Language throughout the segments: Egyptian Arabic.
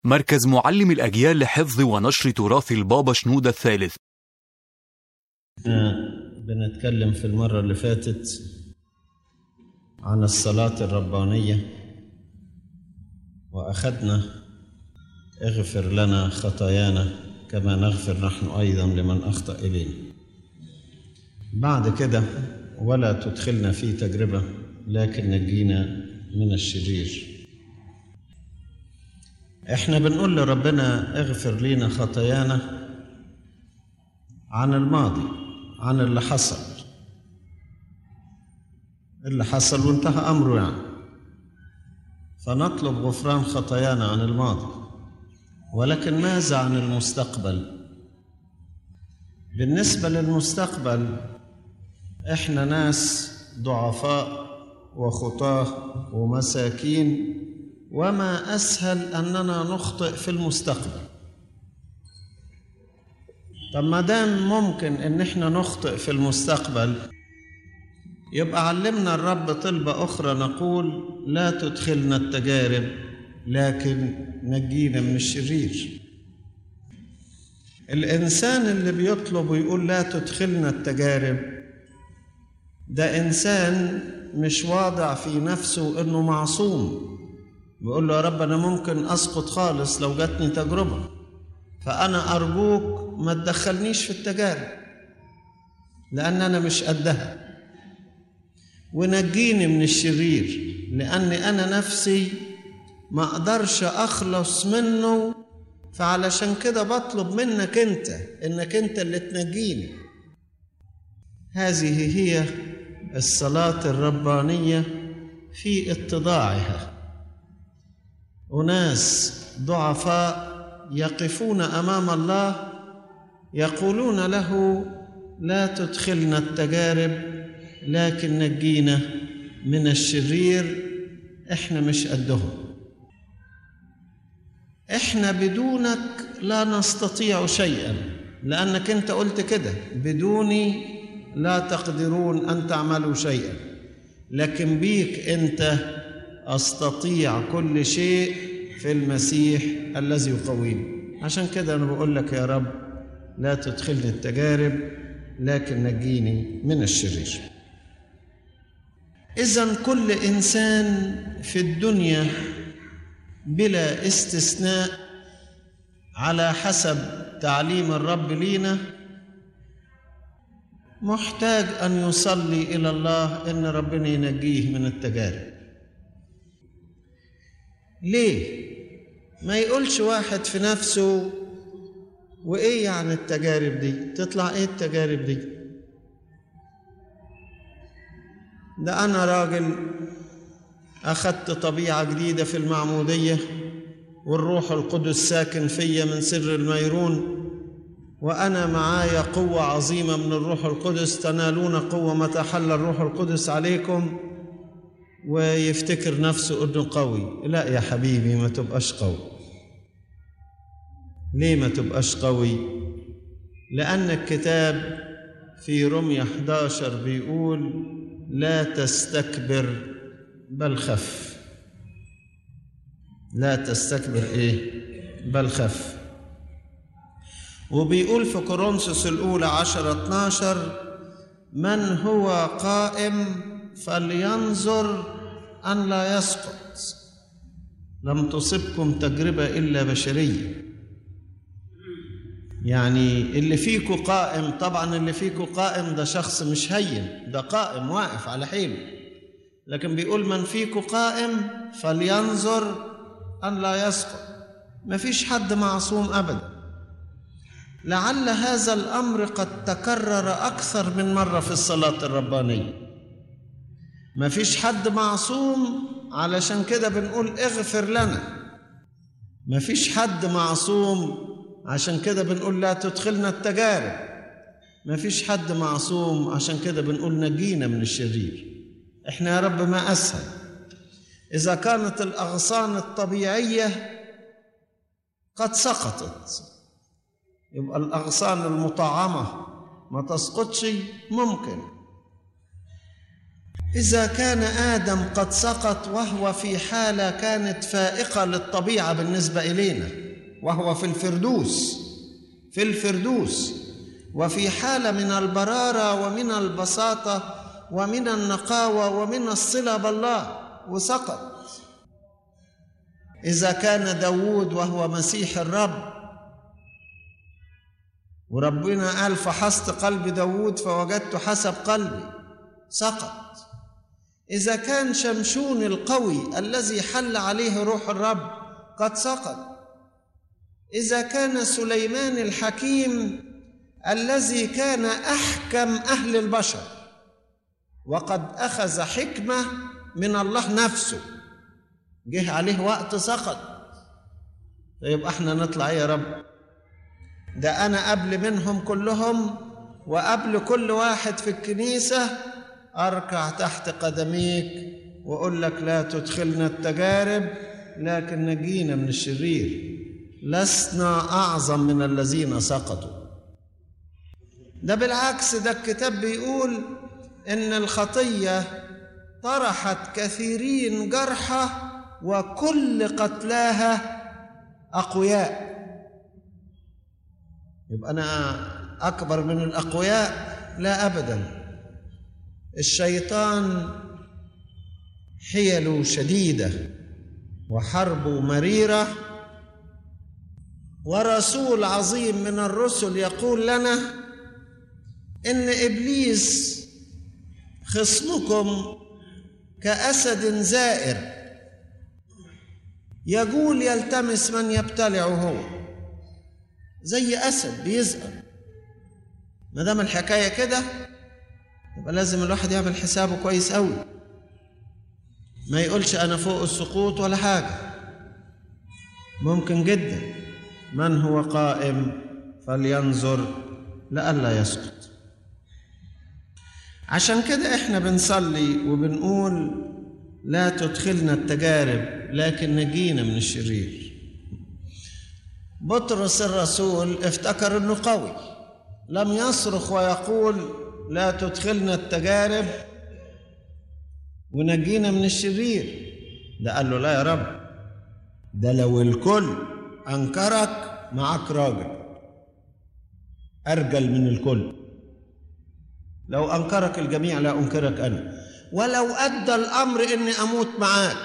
مركز معلم الأجيال لحفظ ونشر تراث البابا شنودة الثالث احنا بنتكلم في المرة اللي فاتت عن الصلاة الربانية وأخذنا اغفر لنا خطايانا كما نغفر نحن أيضا لمن أخطأ إلينا بعد كده ولا تدخلنا في تجربة لكن نجينا من الشرير احنا بنقول لربنا اغفر لنا خطايانا عن الماضي عن اللي حصل اللي حصل وانتهى امره يعني فنطلب غفران خطايانا عن الماضي ولكن ماذا عن المستقبل بالنسبه للمستقبل احنا ناس ضعفاء وخطاه ومساكين وما اسهل اننا نخطئ في المستقبل طب ما دام ممكن ان احنا نخطئ في المستقبل يبقى علمنا الرب طلبة أخرى نقول لا تدخلنا التجارب لكن نجينا من الشرير الإنسان اللي بيطلب ويقول لا تدخلنا التجارب ده إنسان مش واضع في نفسه إنه معصوم بيقول له يا رب أنا ممكن أسقط خالص لو جاتني تجربة فأنا أرجوك ما تدخلنيش في التجارب لأن أنا مش قدها ونجيني من الشرير لأني أنا نفسي ما أقدرش أخلص منه فعلشان كده بطلب منك أنت إنك أنت اللي تنجيني هذه هي الصلاة الربانية في اتضاعها أناس ضعفاء يقفون امام الله يقولون له لا تدخلنا التجارب لكن نجينا من الشرير احنا مش قدهم احنا بدونك لا نستطيع شيئا لانك انت قلت كده بدوني لا تقدرون ان تعملوا شيئا لكن بيك انت استطيع كل شيء في المسيح الذي يقويني عشان كده انا بقول لك يا رب لا تدخلني التجارب لكن نجيني من الشرير اذا كل انسان في الدنيا بلا استثناء على حسب تعليم الرب لينا محتاج ان يصلي الى الله ان ربنا ينجيه من التجارب ليه ما يقولش واحد في نفسه وايه يعني التجارب دي تطلع ايه التجارب دي ده انا راجل اخدت طبيعه جديده في المعموديه والروح القدس ساكن فيا من سر الميرون وانا معايا قوه عظيمه من الروح القدس تنالون قوه متى حل الروح القدس عليكم ويفتكر نفسه انه قوي لا يا حبيبي ما تبقاش قوي ليه ما تبقاش قوي لان الكتاب في رمية 11 بيقول لا تستكبر بل خف لا تستكبر ايه بل خف وبيقول في كورنثوس الاولى 10 12 من هو قائم فلينظر أن لا يسقط لم تصبكم تجربة إلا بشرية يعني اللي فيكو قائم طبعا اللي فيكو قائم ده شخص مش هين ده قائم واقف على حيله لكن بيقول من فيكو قائم فلينظر أن لا يسقط مفيش حد معصوم أبدا لعل هذا الأمر قد تكرر أكثر من مرة في الصلاة الربانية ما فيش حد معصوم علشان كده بنقول اغفر لنا ما فيش حد معصوم عشان كده بنقول لا تدخلنا التجارب ما فيش حد معصوم عشان كده بنقول نجينا من الشرير احنا يا رب ما اسهل اذا كانت الاغصان الطبيعيه قد سقطت يبقى الاغصان المطعمه ما تسقطش ممكن إذا كان آدم قد سقط وهو في حالة كانت فائقة للطبيعة بالنسبة إلينا وهو في الفردوس في الفردوس وفي حالة من البرارة ومن البساطة ومن النقاوة ومن الصلة بالله وسقط إذا كان داود وهو مسيح الرب وربنا قال فحصت قلب داود فوجدت حسب قلبي سقط إذا كان شمشون القوي الذي حل عليه روح الرب قد سقط إذا كان سليمان الحكيم الذي كان أحكم أهل البشر وقد أخذ حكمة من الله نفسه جه عليه وقت سقط طيب احنا نطلع يا رب ده أنا قبل منهم كلهم وقبل كل واحد في الكنيسة أركع تحت قدميك وأقول لك لا تدخلنا التجارب لكن نجينا من الشرير لسنا أعظم من الذين سقطوا ده بالعكس ده الكتاب بيقول إن الخطية طرحت كثيرين جرحى وكل قتلاها أقوياء يبقى أنا أكبر من الأقوياء لا أبدا الشيطان حيله شديدة وحربه مريرة ورسول عظيم من الرسل يقول لنا إن إبليس خصمكم كأسد زائر يقول يلتمس من يبتلعه هو زي أسد بيزقر ما دام الحكاية كده يبقى لازم الواحد يعمل حسابه كويس قوي ما يقولش أنا فوق السقوط ولا حاجة ممكن جدا من هو قائم فلينظر لئلا يسقط عشان كده احنا بنصلي وبنقول لا تدخلنا التجارب لكن نجينا من الشرير بطرس الرسول افتكر انه قوي لم يصرخ ويقول لا تدخلنا التجارب ونجينا من الشرير ده قال له لا يا رب ده لو الكل انكرك معاك راجل ارجل من الكل لو انكرك الجميع لا انكرك انا ولو ادى الامر اني اموت معاك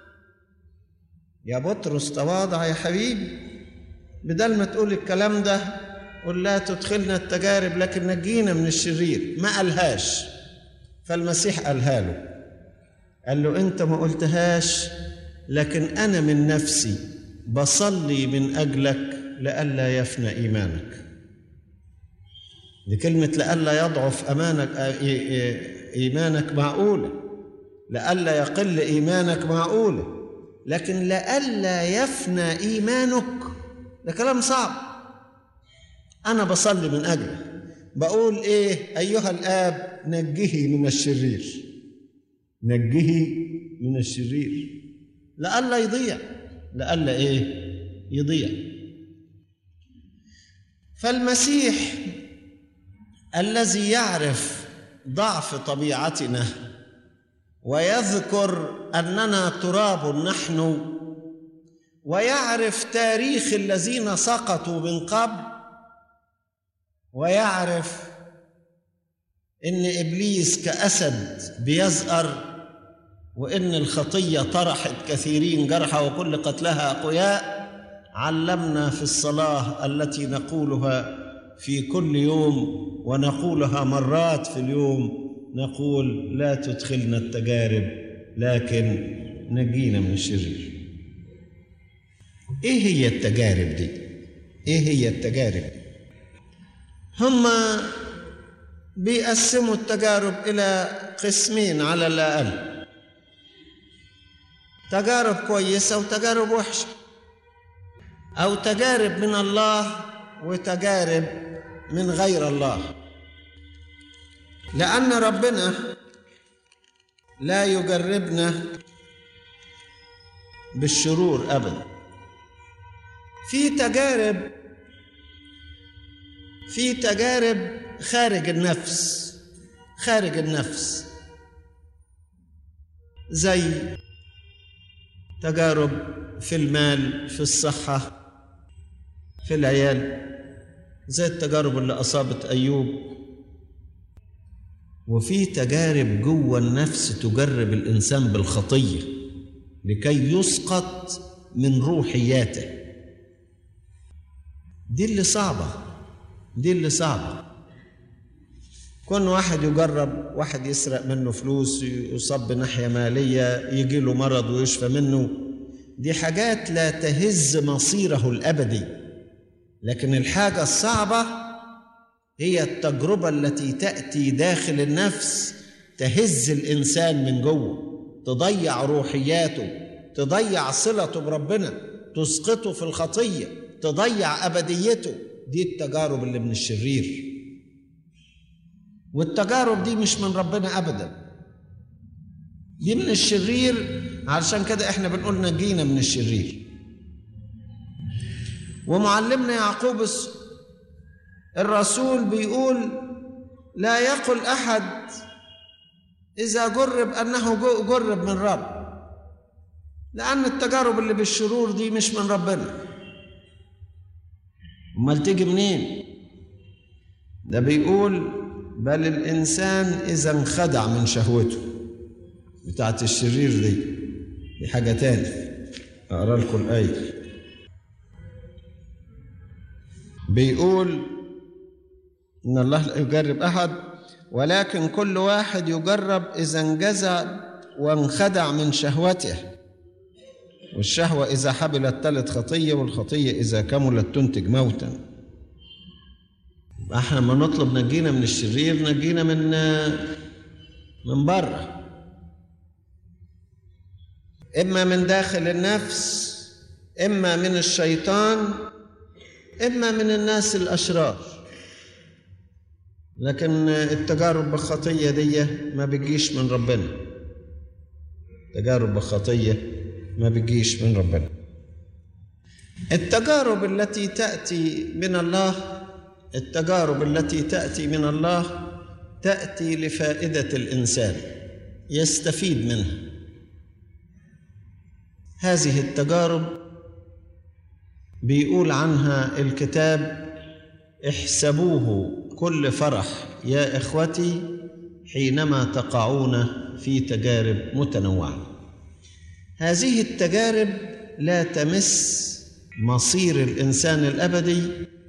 يا بطرس تواضع يا حبيبي بدل ما تقول الكلام ده قل لا تدخلنا التجارب لكن نجينا من الشرير ما قالهاش فالمسيح قالها له قال له انت ما قلتهاش لكن انا من نفسي بصلي من اجلك لئلا يفنى ايمانك دي كلمة لئلا يضعف أمانك إيمانك معقولة لئلا يقل إيمانك معقولة لكن لئلا يفنى إيمانك ده كلام صعب أنا بصلي من أجله بقول إيه أيها الآب نجه من الشرير نجه من الشرير لئلا يضيع لئلا إيه يضيع فالمسيح الذي يعرف ضعف طبيعتنا ويذكر اننا تراب نحن ويعرف تاريخ الذين سقطوا من قبل ويعرف ان ابليس كاسد بيزأر وان الخطيه طرحت كثيرين جرحى وكل قتلها اقوياء علمنا في الصلاه التي نقولها في كل يوم ونقولها مرات في اليوم نقول لا تدخلنا التجارب لكن نجينا من الشرير ايه هي التجارب دي ايه هي التجارب دي هم بيقسموا التجارب الى قسمين على الاقل تجارب كويسه وتجارب وحشه او تجارب من الله وتجارب من غير الله لأن ربنا لا يجربنا بالشرور أبدا في تجارب في تجارب خارج النفس خارج النفس زي تجارب في المال في الصحة في العيال زي التجارب اللي أصابت أيوب وفي تجارب جوه النفس تجرب الإنسان بالخطية لكي يسقط من روحياته دي اللي صعبة دي اللي صعبة كون واحد يجرب واحد يسرق منه فلوس يصاب بناحية مالية يجي له مرض ويشفى منه دي حاجات لا تهز مصيره الأبدي لكن الحاجة الصعبة هي التجربة التي تأتي داخل النفس تهز الإنسان من جوه تضيع روحياته تضيع صلته بربنا تسقطه في الخطية تضيع أبديته دي التجارب اللي من الشرير والتجارب دي مش من ربنا ابدا دي من الشرير علشان كده احنا بنقول نجينا من الشرير ومعلمنا يعقوب الرسول بيقول لا يقل احد اذا جرب انه جرب من رب لان التجارب اللي بالشرور دي مش من ربنا امال تيجي منين ده بيقول بل الإنسان إذا انخدع من شهوته بتاعت الشرير دي دي حاجة تاني أقرأ لكم الآية بيقول إن الله لا يجرب أحد ولكن كل واحد يجرب إذا انجزع وانخدع من شهوته والشهوة إذا حبلت تلت خطية والخطية إذا كملت تنتج موتا احنا لما نطلب نجينا من الشرير نجينا من من بره اما من داخل النفس اما من الشيطان اما من الناس الاشرار لكن التجارب بالخطيه دي ما بيجيش من ربنا تجارب بالخطيه ما بيجيش من ربنا التجارب التي تاتي من الله التجارب التي تاتي من الله تاتي لفائده الانسان يستفيد منها هذه التجارب بيقول عنها الكتاب احسبوه كل فرح يا اخوتي حينما تقعون في تجارب متنوعه هذه التجارب لا تمس مصير الانسان الابدي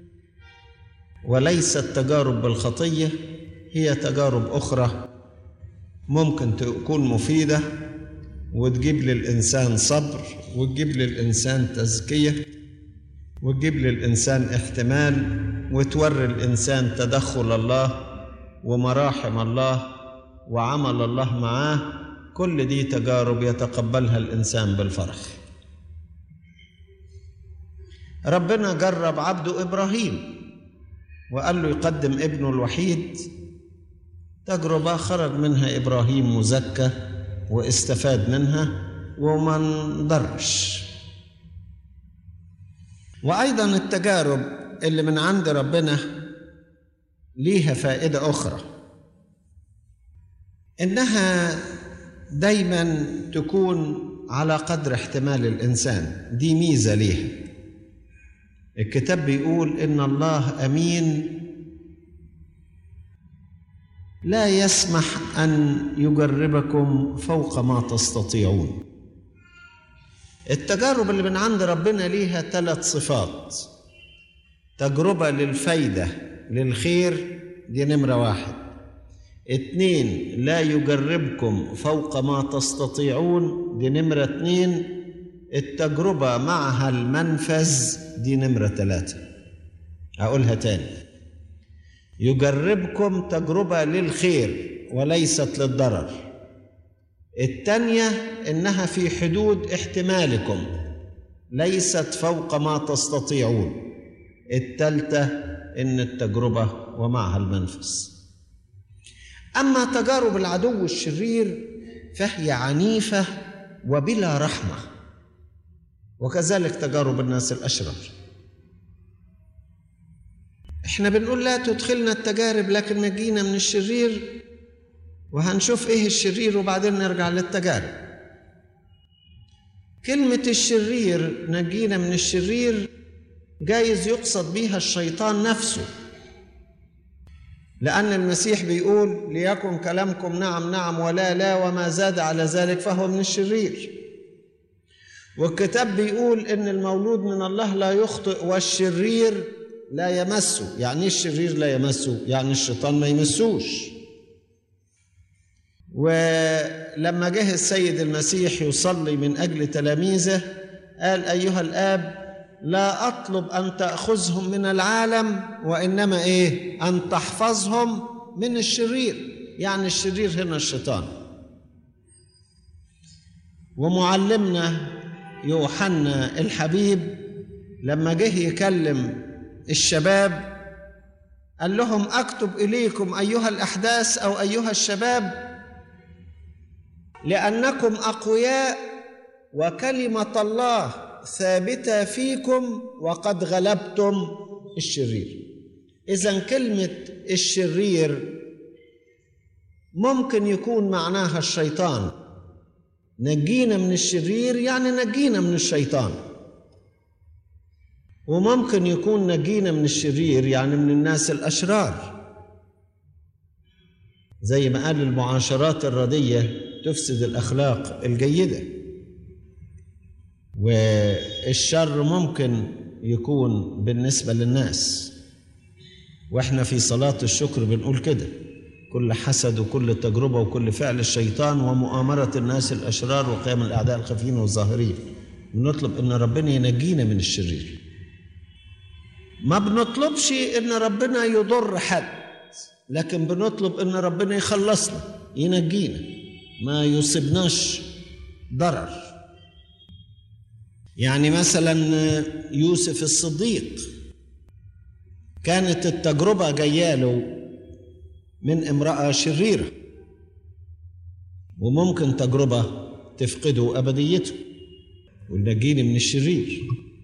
وليست تجارب بالخطيه هي تجارب اخرى ممكن تكون مفيده وتجيب للانسان صبر وتجيب للانسان تزكيه وتجيب للانسان احتمال وتوري الانسان تدخل الله ومراحم الله وعمل الله معاه كل دي تجارب يتقبلها الانسان بالفرح ربنا جرب عبده ابراهيم وقال له يقدم ابنه الوحيد تجربه خرج منها ابراهيم مزكى واستفاد منها وما انضرش وايضا التجارب اللي من عند ربنا ليها فائده اخرى انها دايما تكون على قدر احتمال الانسان دي ميزه ليها الكتاب بيقول ان الله امين لا يسمح ان يجربكم فوق ما تستطيعون التجارب اللي من عند ربنا ليها ثلاث صفات تجربه للفايده للخير دي نمره واحد اتنين لا يجربكم فوق ما تستطيعون دي نمرة اتنين التجربة معها المنفذ دي نمرة ثلاثة أقولها تاني يجربكم تجربة للخير وليست للضرر التانية إنها في حدود احتمالكم ليست فوق ما تستطيعون التالتة إن التجربة ومعها المنفذ أما تجارب العدو الشرير فهي عنيفة وبلا رحمة وكذلك تجارب الناس الأشرار احنا بنقول لا تدخلنا التجارب لكن نجينا من الشرير وهنشوف ايه الشرير وبعدين نرجع للتجارب كلمة الشرير نجينا من الشرير جايز يقصد بيها الشيطان نفسه لأن المسيح بيقول ليكن كلامكم نعم نعم ولا لا وما زاد على ذلك فهو من الشرير والكتاب بيقول إن المولود من الله لا يخطئ والشرير لا يمسه يعني الشرير لا يمسه يعني الشيطان ما يمسوش ولما جه السيد المسيح يصلي من أجل تلاميذه قال أيها الآب لا أطلب أن تأخذهم من العالم وإنما إيه أن تحفظهم من الشرير يعني الشرير هنا الشيطان ومعلمنا يوحنا الحبيب لما جه يكلم الشباب قال لهم اكتب اليكم ايها الاحداث او ايها الشباب لانكم اقوياء وكلمه الله ثابته فيكم وقد غلبتم الشرير اذا كلمه الشرير ممكن يكون معناها الشيطان نجينا من الشرير يعني نجينا من الشيطان وممكن يكون نجينا من الشرير يعني من الناس الاشرار زي ما قال المعاشرات الرديه تفسد الاخلاق الجيده والشر ممكن يكون بالنسبه للناس واحنا في صلاه الشكر بنقول كده كل حسد وكل تجربه وكل فعل الشيطان ومؤامره الناس الاشرار وقيام الاعداء الخفيين والظاهرين بنطلب ان ربنا ينجينا من الشرير ما بنطلبش ان ربنا يضر حد لكن بنطلب ان ربنا يخلصنا ينجينا ما يصيبناش ضرر يعني مثلا يوسف الصديق كانت التجربه جايه له من امراه شريره وممكن تجربه تفقده ابديته ونجيني من الشرير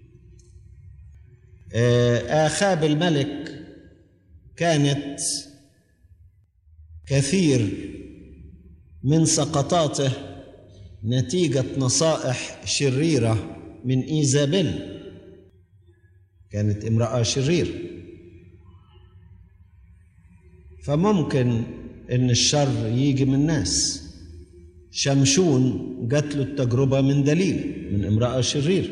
آخاب الملك كانت كثير من سقطاته نتيجة نصائح شريرة من إيزابيل كانت امرأة شريرة فممكن إن الشر يجي من الناس شمشون جات له التجربة من دليل من امرأة شريره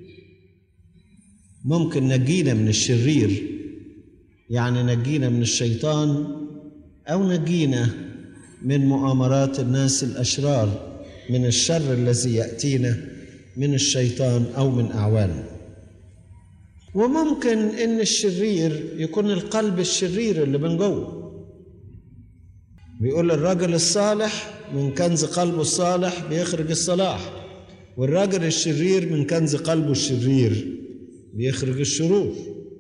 ممكن نجينا من الشرير يعني نجينا من الشيطان او نجينا من مؤامرات الناس الاشرار من الشر الذي ياتينا من الشيطان او من اعوانه وممكن ان الشرير يكون القلب الشرير اللي من جوه بيقول الرجل الصالح من كنز قلبه الصالح بيخرج الصلاح والراجل الشرير من كنز قلبه الشرير بيخرج الشرور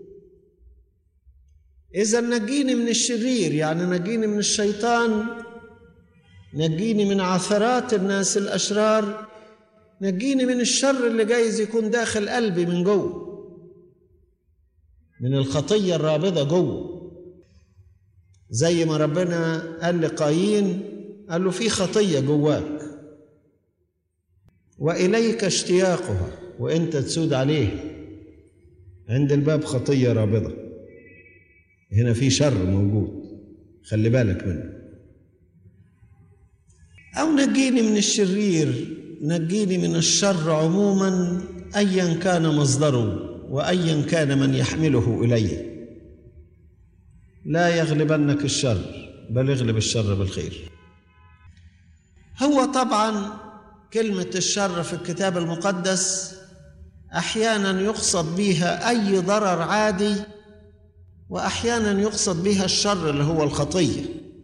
إذا نجيني من الشرير يعني نجيني من الشيطان نجيني من عثرات الناس الأشرار نجيني من الشر اللي جايز يكون داخل قلبي من جوه من الخطية الرابضة جوه زي ما ربنا قال لقايين قال له في خطية جواك وإليك اشتياقها وأنت تسود عليه عند الباب خطية رابضة هنا في شر موجود خلي بالك منه أو نجيني من الشرير نجيني من الشر عموما أيا كان مصدره وأيا كان من يحمله إليه لا يغلبنك الشر بل اغلب الشر بالخير هو طبعا كلمة الشر في الكتاب المقدس احيانا يقصد بها اي ضرر عادي واحيانا يقصد بها الشر اللي هو الخطيه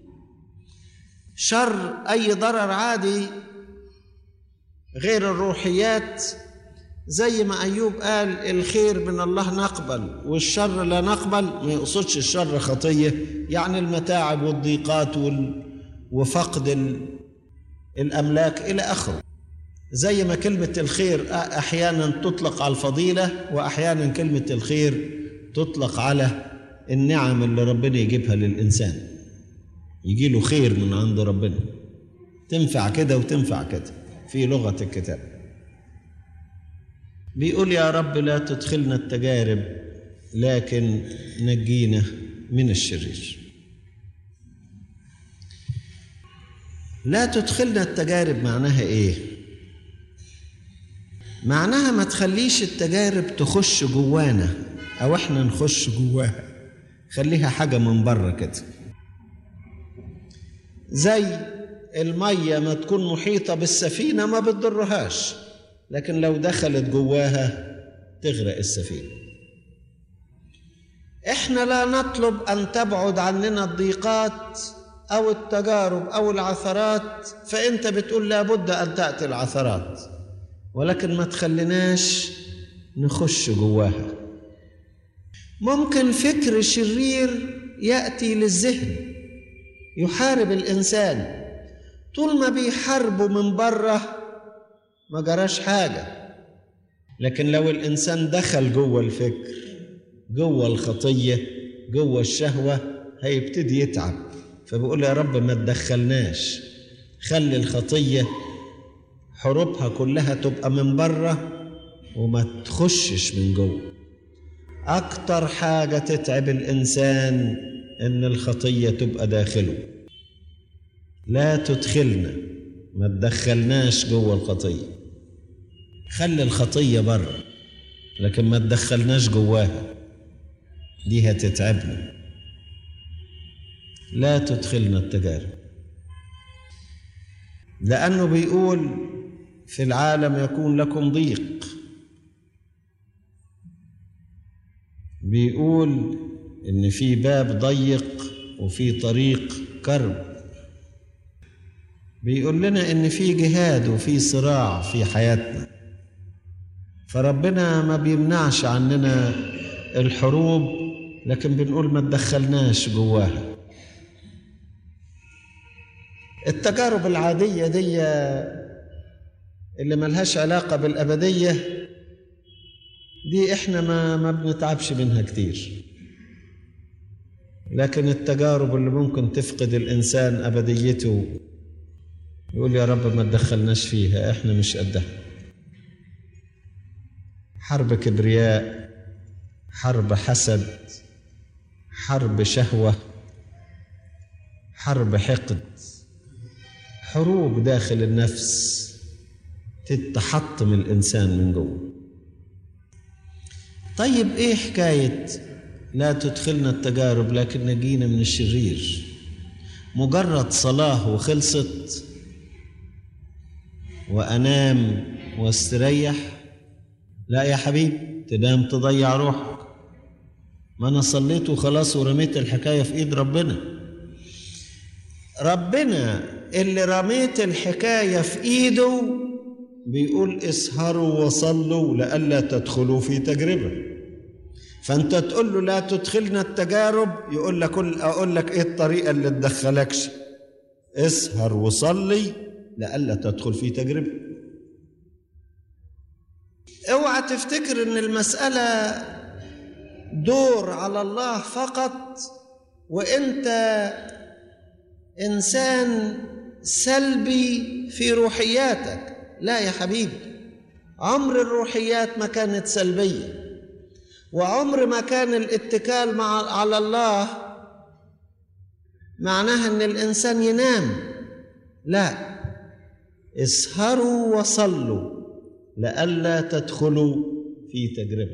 شر اي ضرر عادي غير الروحيات زي ما ايوب قال الخير من الله نقبل والشر لا نقبل ما يقصدش الشر خطيه يعني المتاعب والضيقات وال... وفقد ال... الاملاك الى اخره زي ما كلمة الخير أحيانا تطلق على الفضيلة وأحيانا كلمة الخير تطلق على النعم اللي ربنا يجيبها للإنسان يجي له خير من عند ربنا تنفع كده وتنفع كده في لغة الكتاب بيقول يا رب لا تدخلنا التجارب لكن نجينا من الشرير لا تدخلنا التجارب معناها ايه معناها ما تخليش التجارب تخش جوانا او احنا نخش جواها خليها حاجه من بره كده زي الميه ما تكون محيطه بالسفينه ما بتضرهاش لكن لو دخلت جواها تغرق السفينه احنا لا نطلب ان تبعد عننا الضيقات او التجارب او العثرات فانت بتقول لابد ان تاتي العثرات ولكن ما تخليناش نخش جواها ممكن فكر شرير ياتي للذهن يحارب الانسان طول ما بيحاربه من بره ما جراش حاجه لكن لو الانسان دخل جوه الفكر جوه الخطيه جوه الشهوه هيبتدي يتعب فبقول يا رب ما تدخلناش خلي الخطيه حروبها كلها تبقى من بره وما تخشش من جوه اكتر حاجه تتعب الانسان ان الخطيه تبقى داخله لا تدخلنا ما تدخلناش جوه الخطيه خلي الخطيه بره لكن ما تدخلناش جواها دي هتتعبنا لا تدخلنا التجارب لانه بيقول في العالم يكون لكم ضيق بيقول ان في باب ضيق وفي طريق كرب بيقول لنا ان في جهاد وفي صراع في حياتنا فربنا ما بيمنعش عننا الحروب لكن بنقول ما تدخلناش جواها التجارب العادية دي اللي ملهاش علاقة بالأبدية دي احنا ما ما بنتعبش منها كتير لكن التجارب اللي ممكن تفقد الإنسان أبديته يقول يا رب ما تدخلناش فيها احنا مش قدها حرب كبرياء حرب حسد حرب شهوة حرب حقد حروب داخل النفس تتحطم الإنسان من جوه طيب إيه حكاية لا تدخلنا التجارب لكن نجينا من الشرير مجرد صلاة وخلصت وأنام واستريح لا يا حبيبي تنام تضيع روحك ما أنا صليت وخلاص ورميت الحكاية في إيد ربنا ربنا اللي رميت الحكاية في إيده بيقول اسهروا وصلوا لئلا تدخلوا في تجربة فأنت تقول له لا تدخلنا التجارب يقول لك أقول لك إيه الطريقة اللي تدخلكش اسهر وصلي لئلا تدخل في تجربة اوعى تفتكر ان المسألة دور على الله فقط وانت انسان سلبي في روحياتك لا يا حبيبي عمر الروحيات ما كانت سلبيه وعمر ما كان الاتكال مع على الله معناها ان الانسان ينام لا اسهروا وصلوا لئلا تدخلوا في تجربه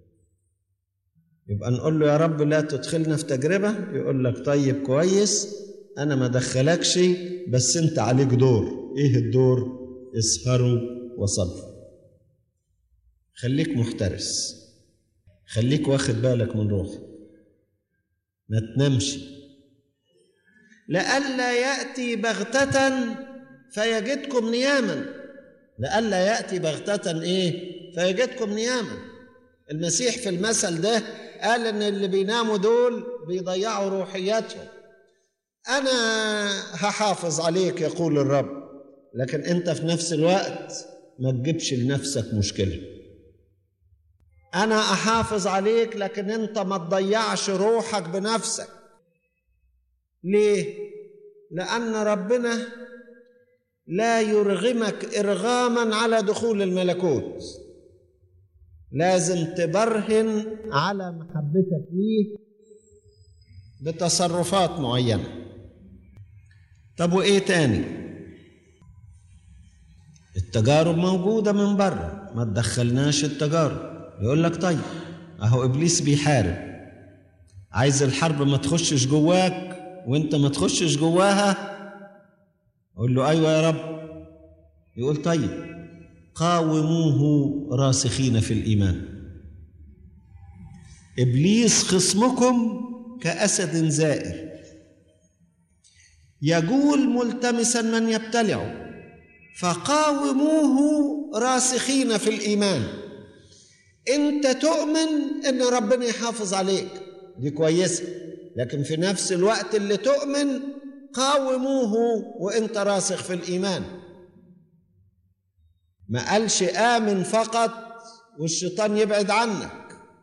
يبقى نقول له يا رب لا تدخلنا في تجربه يقول لك طيب كويس انا ما دخلكش بس انت عليك دور ايه الدور اسهروا وصلوا خليك محترس خليك واخد بالك من روحك ما تنامش لئلا ياتي بغته فيجدكم نياما لئلا ياتي بغته ايه فيجدكم نياما المسيح في المثل ده قال ان اللي بيناموا دول بيضيعوا روحياتهم انا هحافظ عليك يقول الرب لكن انت في نفس الوقت ما تجيبش لنفسك مشكله انا احافظ عليك لكن انت ما تضيعش روحك بنفسك ليه لان ربنا لا يرغمك ارغاما على دخول الملكوت لازم تبرهن على محبتك ليه بتصرفات معينة طب وإيه تاني التجارب موجودة من بره ما تدخلناش التجارب يقول لك طيب أهو إبليس بيحارب عايز الحرب ما تخشش جواك وانت ما تخشش جواها قول له أيوة يا رب يقول طيب قاوموه راسخين في الإيمان إبليس خصمكم كأسد زائر يجول ملتمسا من يبتلعه فقاوموه راسخين في الإيمان أنت تؤمن أن ربنا يحافظ عليك دي كويسة لكن في نفس الوقت اللي تؤمن قاوموه وانت راسخ في الإيمان ما قالش آمن فقط والشيطان يبعد عنك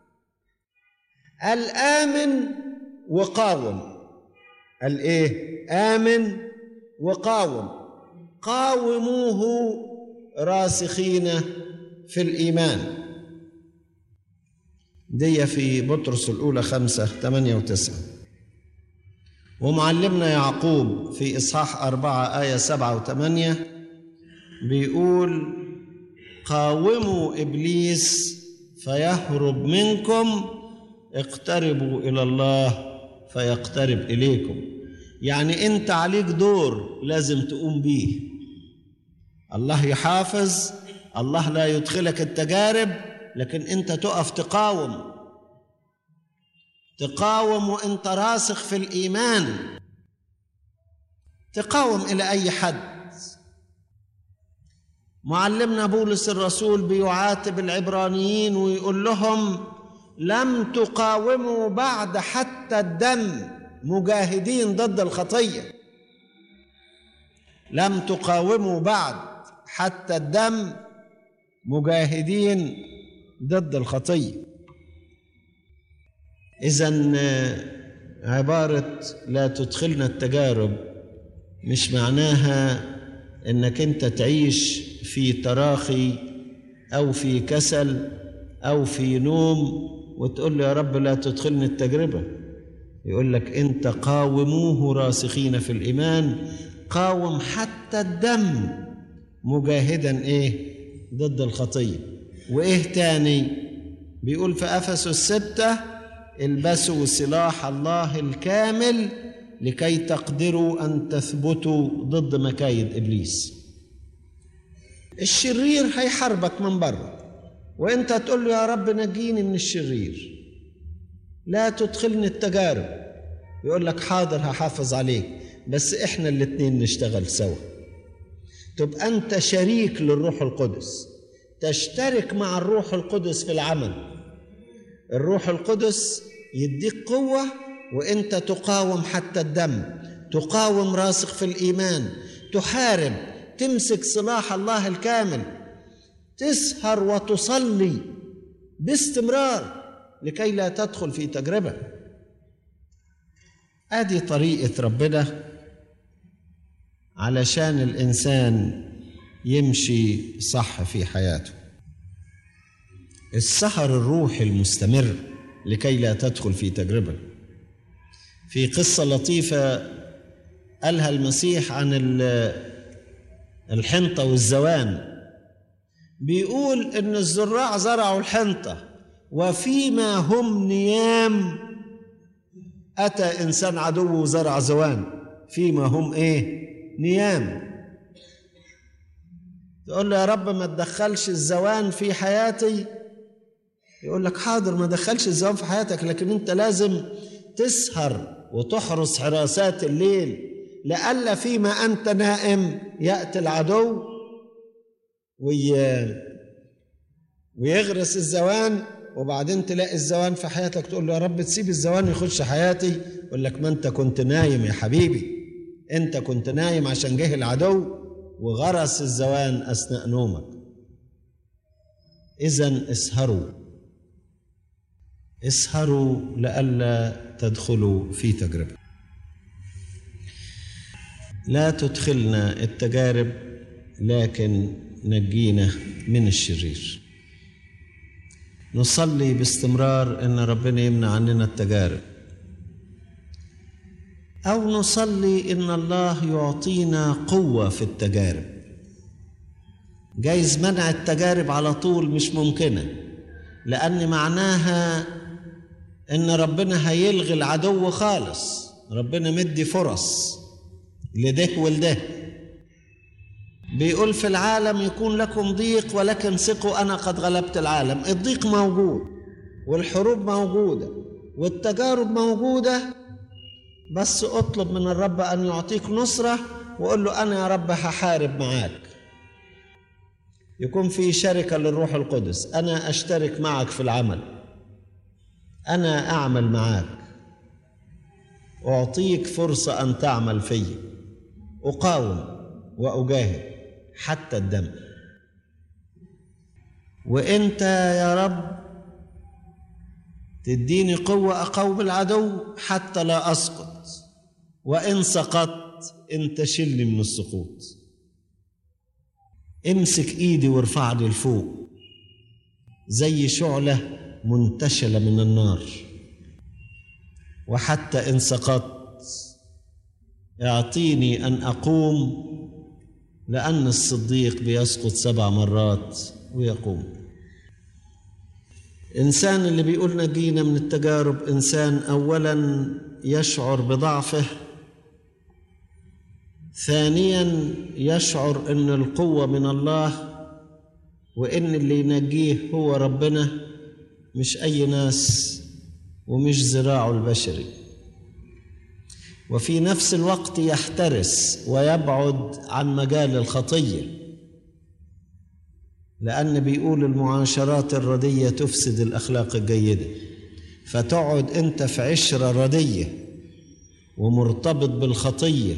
قال آمن وقاوم قال إيه آمن وقاوم قاوموه راسخين في الإيمان دي في بطرس الأولى خمسة ثمانية وتسعة ومعلمنا يعقوب في إصحاح أربعة آية سبعة وثمانية بيقول قاوموا إبليس فيهرب منكم اقتربوا إلى الله فيقترب إليكم يعني أنت عليك دور لازم تقوم بيه الله يحافظ الله لا يدخلك التجارب لكن أنت تقف تقاوم تقاوم وأنت راسخ في الإيمان تقاوم إلى أي حد معلمنا بولس الرسول بيعاتب العبرانيين ويقول لهم لم تقاوموا بعد حتى الدم مجاهدين ضد الخطيه لم تقاوموا بعد حتى الدم مجاهدين ضد الخطيه اذا عباره لا تدخلنا التجارب مش معناها انك انت تعيش في تراخي او في كسل او في نوم وتقول له يا رب لا تدخلني التجربه يقول لك انت قاوموه راسخين في الايمان قاوم حتى الدم مجاهدا ايه ضد الخطيه وايه تاني بيقول في افسس السته البسوا سلاح الله الكامل لكي تقدروا ان تثبتوا ضد مكايد ابليس الشرير هيحاربك من بره وانت تقول له يا رب نجيني من الشرير لا تدخلني التجارب يقول لك حاضر هحافظ عليك بس احنا الاتنين نشتغل سوا تبقى انت شريك للروح القدس تشترك مع الروح القدس في العمل الروح القدس يديك قوة وانت تقاوم حتى الدم تقاوم راسخ في الإيمان تحارب تمسك سلاح الله الكامل تسهر وتصلي باستمرار لكي لا تدخل في تجربة ادي طريقة ربنا علشان الإنسان يمشي صح في حياته السهر الروحي المستمر لكي لا تدخل في تجربة في قصة لطيفة قالها المسيح عن الحنطة والزوان بيقول إن الزراع زرعوا الحنطة وفيما هم نيام أتى إنسان عدو وزرع زوان فيما هم إيه نيام تقول له يا رب ما تدخلش الزوان في حياتي يقول لك حاضر ما دخلش الزوان في حياتك لكن انت لازم تسهر وتحرس حراسات الليل لئلا فيما انت نائم ياتي العدو وي... ويغرس الزوان وبعدين تلاقي الزوان في حياتك تقول له يا رب تسيب الزوان يخش حياتي يقول لك ما انت كنت نايم يا حبيبي انت كنت نايم عشان جه العدو وغرس الزوان اثناء نومك اذا اسهروا اسهروا لئلا تدخلوا في تجربه لا تدخلنا التجارب لكن نجينا من الشرير نصلي باستمرار ان ربنا يمنع عننا التجارب او نصلي ان الله يعطينا قوه في التجارب جايز منع التجارب على طول مش ممكنه لان معناها ان ربنا هيلغي العدو خالص ربنا مدي فرص لده ولده بيقول في العالم يكون لكم ضيق ولكن ثقوا انا قد غلبت العالم الضيق موجود والحروب موجوده والتجارب موجوده بس اطلب من الرب ان يعطيك نصره وقول له انا يا رب هحارب معاك يكون في شركه للروح القدس انا اشترك معك في العمل انا اعمل معاك اعطيك فرصه ان تعمل في اقاوم واجاهد حتى الدم وانت يا رب تديني قوه اقاوم العدو حتى لا اسقط وان سقطت انت شلني من السقوط امسك ايدي وارفعني لفوق زي شعله منتشله من النار وحتى ان سقطت اعطيني ان اقوم لان الصديق بيسقط سبع مرات ويقوم انسان اللي بيقول نجينا من التجارب انسان اولا يشعر بضعفه ثانيا يشعر ان القوه من الله وان اللي ينجيه هو ربنا مش اي ناس ومش ذراعه البشري وفي نفس الوقت يحترس ويبعد عن مجال الخطيه لان بيقول المعاشرات الرديه تفسد الاخلاق الجيده فتقعد انت في عشره رديه ومرتبط بالخطيه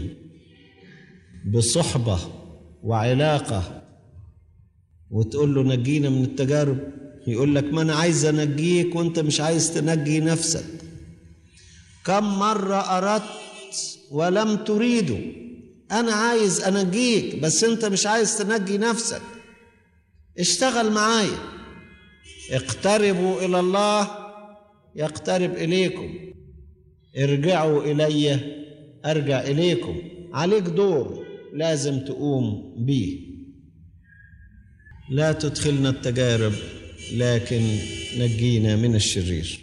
بصحبه وعلاقه وتقول له نجينا من التجارب يقول لك ما انا عايز انجيك وانت مش عايز تنجي نفسك كم مره اردت ولم تريده انا عايز انجيك بس انت مش عايز تنجي نفسك اشتغل معايا اقتربوا الى الله يقترب اليكم ارجعوا الي ارجع اليكم عليك دور لازم تقوم بيه لا تدخلنا التجارب لكن نجينا من الشرير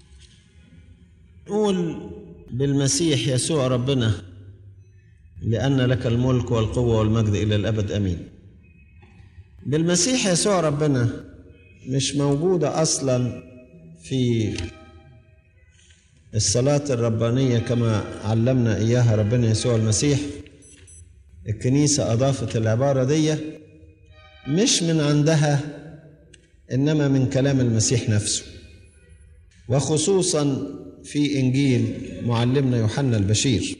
نقول بالمسيح يسوع ربنا لأن لك الملك والقوة والمجد إلى الأبد أمين بالمسيح يسوع ربنا مش موجودة أصلا في الصلاة الربانية كما علمنا إياها ربنا يسوع المسيح الكنيسة أضافت العبارة دي مش من عندها إنما من كلام المسيح نفسه وخصوصا في إنجيل معلمنا يوحنا البشير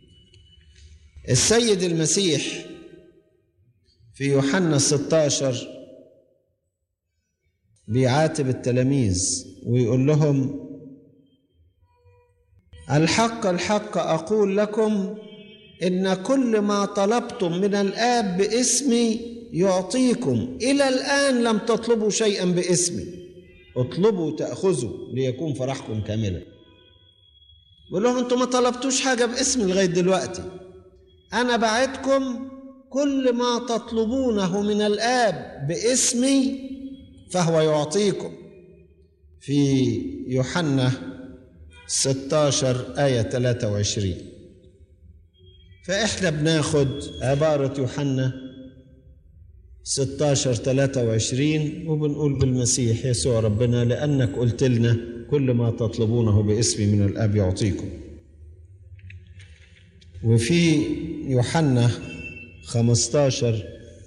السيد المسيح في يوحنا 16 بيعاتب التلاميذ ويقول لهم الحق الحق أقول لكم إن كل ما طلبتم من الآب باسمي يعطيكم إلى الآن لم تطلبوا شيئا باسمي اطلبوا تأخذوا ليكون فرحكم كاملا بقول لهم انتوا ما طلبتوش حاجة باسمي لغاية دلوقتي أنا بعدكم كل ما تطلبونه من الآب باسمي فهو يعطيكم في يوحنا 16 آية 23 فإحنا بناخد عبارة يوحنا 16 23 وبنقول بالمسيح يسوع ربنا لأنك قلت لنا كل ما تطلبونه باسمي من الآب يعطيكم وفي يوحنا 15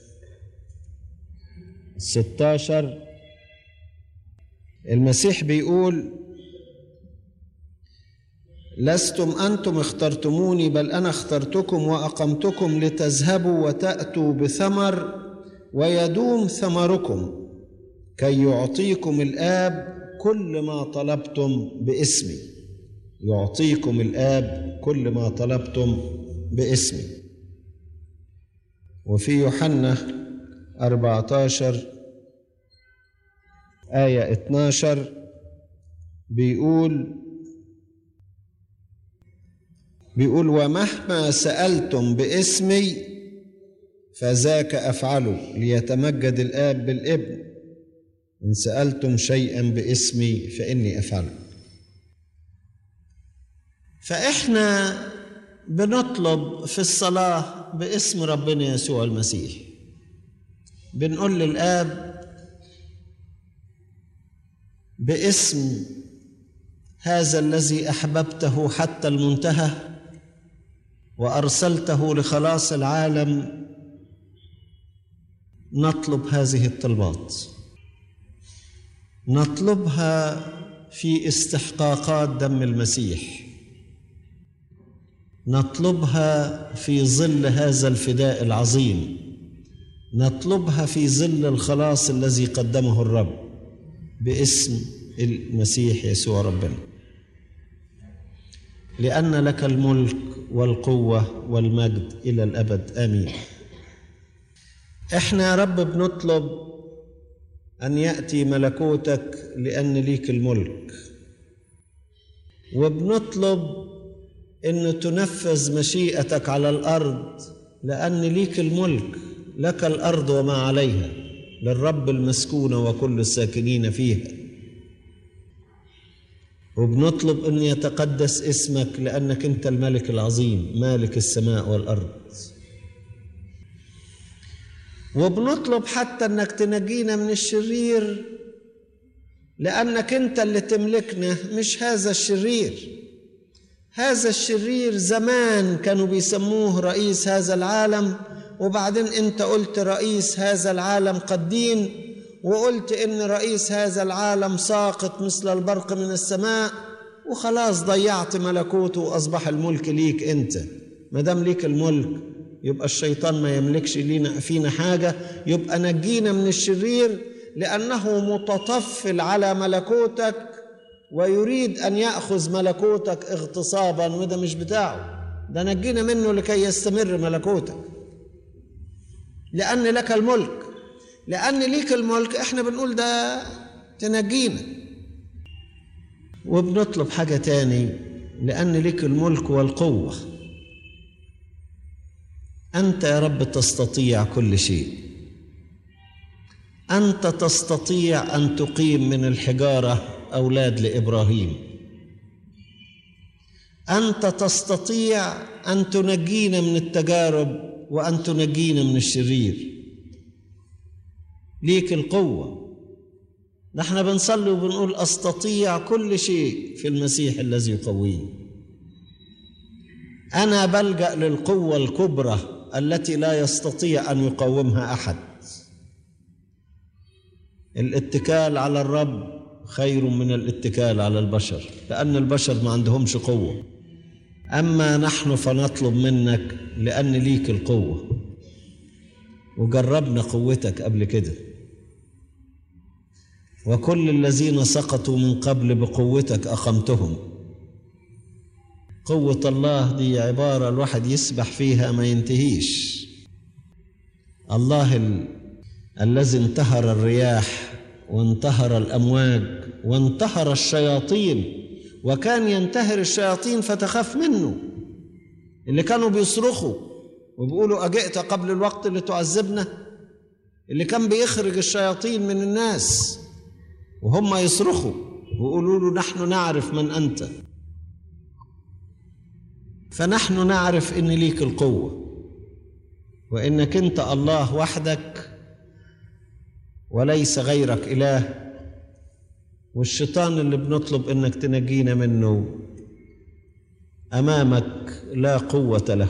16 المسيح بيقول لستم انتم اخترتموني بل انا اخترتكم واقمتكم لتذهبوا وتاتوا بثمر ويدوم ثمركم كي يعطيكم الاب كل ما طلبتم باسمي يعطيكم الاب كل ما طلبتم باسمي وفي يوحنا 14 آية 12 بيقول بيقول ومهما سألتم باسمي فذاك أفعله ليتمجد الآب بالابن إن سألتم شيئا باسمي فإني أفعله فإحنا بنطلب في الصلاة باسم ربنا يسوع المسيح بنقول للآب باسم هذا الذي أحببته حتى المنتهى وأرسلته لخلاص العالم نطلب هذه الطلبات نطلبها في استحقاقات دم المسيح نطلبها في ظل هذا الفداء العظيم نطلبها في ظل الخلاص الذي قدمه الرب باسم المسيح يسوع ربنا لان لك الملك والقوه والمجد الى الابد امين احنا يا رب بنطلب ان ياتي ملكوتك لان ليك الملك وبنطلب ان تنفذ مشيئتك على الارض لان ليك الملك لك الارض وما عليها للرب المسكونه وكل الساكنين فيها وبنطلب ان يتقدس اسمك لانك انت الملك العظيم مالك السماء والارض وبنطلب حتى انك تنجينا من الشرير لانك انت اللي تملكنا مش هذا الشرير هذا الشرير زمان كانوا بيسموه رئيس هذا العالم وبعدين انت قلت رئيس هذا العالم قد دين وقلت ان رئيس هذا العالم ساقط مثل البرق من السماء وخلاص ضيعت ملكوته واصبح الملك ليك انت ما دام ليك الملك يبقى الشيطان ما يملكش لينا فينا حاجه يبقى نجينا من الشرير لانه متطفل على ملكوتك ويريد ان ياخذ ملكوتك اغتصابا وده مش بتاعه ده نجينا منه لكي يستمر ملكوتك لان لك الملك لأن ليك الملك إحنا بنقول ده تنجينا وبنطلب حاجة تاني لأن ليك الملك والقوة أنت يا رب تستطيع كل شيء أنت تستطيع أن تقيم من الحجارة أولاد لإبراهيم أنت تستطيع أن تنجينا من التجارب وأن تنجينا من الشرير ليك القوة نحن بنصلي وبنقول أستطيع كل شيء في المسيح الذي يقويني أنا بلجأ للقوة الكبرى التي لا يستطيع أن يقاومها أحد الاتكال على الرب خير من الاتكال على البشر لأن البشر ما عندهمش قوة أما نحن فنطلب منك لأن ليك القوة وجربنا قوتك قبل كده وكل الذين سقطوا من قبل بقوتك أقمتهم قوة الله دي عبارة الواحد يسبح فيها ما ينتهيش الله ال... الذي انتهر الرياح وانتهر الأمواج وانتهر الشياطين وكان ينتهر الشياطين فتخاف منه اللي كانوا بيصرخوا وبيقولوا أجئت قبل الوقت لتعذبنا اللي كان بيخرج الشياطين من الناس وهم يصرخوا ويقولوا له نحن نعرف من أنت فنحن نعرف إن ليك القوة وإنك أنت الله وحدك وليس غيرك إله والشيطان اللي بنطلب إنك تنجينا منه أمامك لا قوة له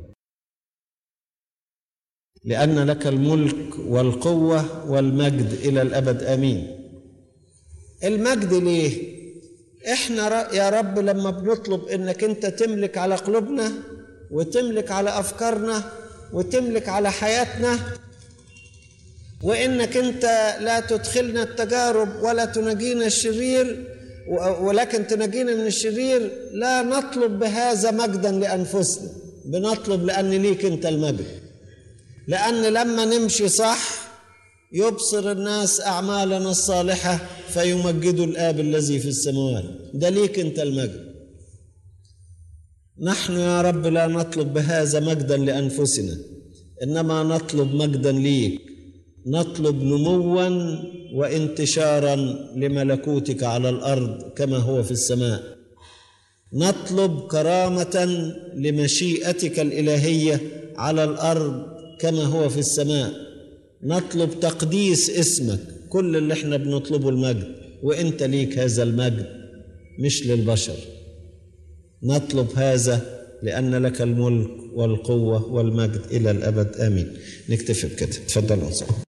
لأن لك الملك والقوة والمجد إلى الأبد آمين المجد ليه؟ إحنا يا رب لما بنطلب إنك أنت تملك على قلوبنا وتملك على أفكارنا وتملك على حياتنا وإنك أنت لا تدخلنا التجارب ولا تنجينا الشرير ولكن تنجينا من الشرير لا نطلب بهذا مجدا لأنفسنا بنطلب لأن ليك أنت المجد لأن لما نمشي صح يبصر الناس أعمالنا الصالحة فيمجدوا الآب الذي في السماوات ده ليك أنت المجد نحن يا رب لا نطلب بهذا مجدا لأنفسنا إنما نطلب مجدا ليك نطلب نموا وانتشارا لملكوتك على الأرض كما هو في السماء نطلب كرامة لمشيئتك الإلهية على الأرض كما هو في السماء نطلب تقديس اسمك كل اللي احنا بنطلبه المجد وانت ليك هذا المجد مش للبشر نطلب هذا لأن لك الملك والقوة والمجد إلى الأبد آمين نكتفي بكده تفضل أنصر